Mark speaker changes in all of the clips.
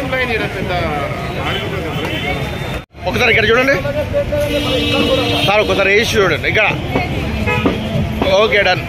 Speaker 1: Line ఇక్కడ పెద్ద ఆగిపోతుంది మరి.
Speaker 2: ఒకసారి ఇక్కడ చూడండి సార్ ఒకసారి వేసి చూడండి ఇక్కడ ఓకే డన్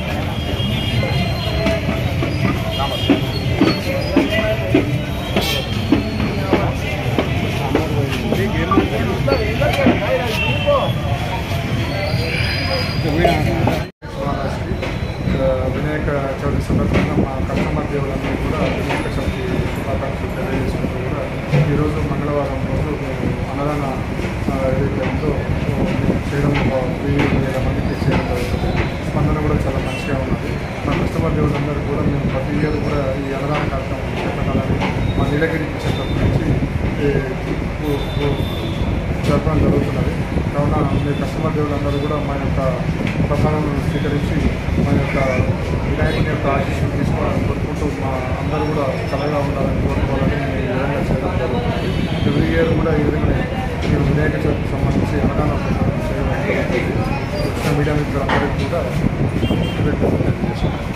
Speaker 3: మహారాజ్కి వినాయక చవితి సందర్భంగా మా కస్టమర్ దేవులందరూ కూడా వినాయక చవితి శుభాకాంక్షలు తెలియజేసుకుంటూ కూడా ఈరోజు మంగళవారం రోజు మేము అన్నదాన ఆ, ఏదైతే ఉందో మేము చేయడం ఒక వెయ్యి వేల మందికి చేయడం జరుగుతుంది స్పందన కూడా చాలా మంచిగా ఉన్నది మా కస్టమర్ దేవులందరూ కూడా మేము ప్రతి ఇయర్ కూడా ఈ అన్నదాన కార్యక్రమం చేపట్టాలని మా నీలగిరి క్షేత్రం నుంచి ఈ, ఊ- ఊ- జరపడం జరుగుతున్నది కావున మీ కస్టమర్ దేవులందరూ కూడా మా యొక్క ప్రసాదాలను స్వీకరించి మా యొక్క వినాయకుని యొక్క ఆశీస్సులు తీసుకోవాలని కోరుకుంటూ మా అందరూ కూడా చల్లగా ఉండాలని కోరుకోవాలని మేము ఈ విధంగా చేయడం జరుగుతుంది ఎవ్రీ ఇయర్ కూడా ఈ విధంగా మేము వినాయక చవితికి సంబంధించి అన్నదాన ప్రసాదం చేయడం జరుగుతుంది వచ్చిన మీడియా మిత్రులందరికీ కూడా కృతజ్ఞతలు తెలియజేస్తున్నాను